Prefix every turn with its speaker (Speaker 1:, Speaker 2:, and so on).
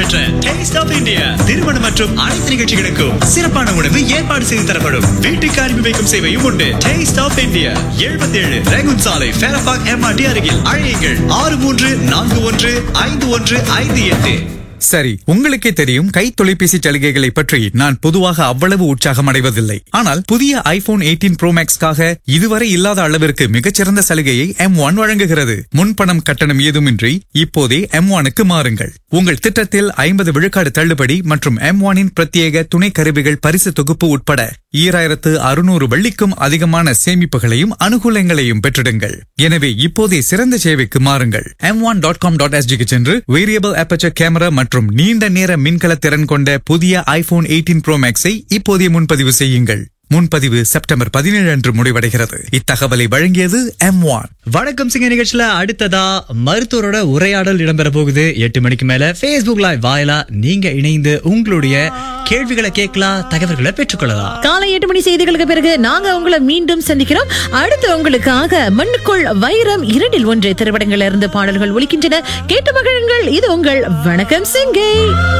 Speaker 1: பெற்ற taste of India திருமணம் மற்றும் அனைத்து நிகழ்ச்சிகளுக்கும் சிறப்பான உணவு ஏற்பாடு செய்து தரப்படும் வீட்டுக்கு அனுப்பி வைக்கும் சேவையும் உண்டு டேஸ்ட் ஆஃப் இந்தியா எழுபத்தி ஏழு ரேகுன் சாலை ஃபேரபாக் எம்ஆர்டி அருகில் அழையுங்கள் ஆறு மூன்று நான்கு ஒன்று ஐந்து ஒன்று ஐந்து எட்டு
Speaker 2: சரி உங்களுக்கே தெரியும் கை தொலைபேசி சலுகைகளை பற்றி நான் பொதுவாக அவ்வளவு உற்சாகம் அடைவதில்லை ஆனால் புதிய ஐபோன் 18 ப்ரோ மேக்ஸ்க்காக இதுவரை இல்லாத அளவிற்கு மிகச்சிறந்த சலுகையை எம் ஒன் வழங்குகிறது முன்பணம் கட்டணம் ஏதுமின்றி இப்போதே எம் ஒனுக்கு மாறுங்கள் உங்கள் திட்டத்தில் ஐம்பது விழுக்காடு தள்ளுபடி மற்றும் எம் ஒனின் பிரத்யேக துணை கருவிகள் பரிசு தொகுப்பு உட்பட ஈராயிரத்து அறுநூறு வெள்ளிக்கும் அதிகமான சேமிப்புகளையும் அனுகூலங்களையும் பெற்றிடுங்கள் எனவே இப்போதே சிறந்த சேவைக்கு மாறுங்கள் M one dot com dot எஸ்ஜிக்கு சென்று வேரியபிள் அப்பச்சர் கேமரா மற்றும் நீண்ட நேர மின்கல திறன் கொண்ட புதிய ஐபோன் 18 ப்ரோ மேக்ஸை இப்போதே முன்பதிவு செய்யுங்கள் முன்பதிவு செப்டம்பர் பதினேழு அன்று முடிவடைகிறது இத்தகவலை வழங்கியது எம் ஒன்
Speaker 1: வணக்கம் சிங்க நிகழ்ச்சியில அடுத்ததா மருத்துவரோட உரையாடல் இடம்பெற போகுது எட்டு மணிக்கு மேல Facebook லைவ் வாயிலா நீங்க இணைந்து உங்களுடைய கேள்விகளை கேட்கலாம் தகவல்களை பெற்றுக்கொள்ளலாம்
Speaker 3: காலை எட்டு மணி செய்திகளுக்கு பிறகு நாங்க உங்களை மீண்டும் சந்திக்கிறோம் அடுத்து உங்களுக்காக மண்ணுக்குள் வைரம் இரண்டில் ஒன்று திரைப்படங்கள்ல இருந்து பாடல்கள் ஒலிக்கின்றன கேட்டு மகிழுங்கள் இது உங்கள் வணக்கம் சிங்கை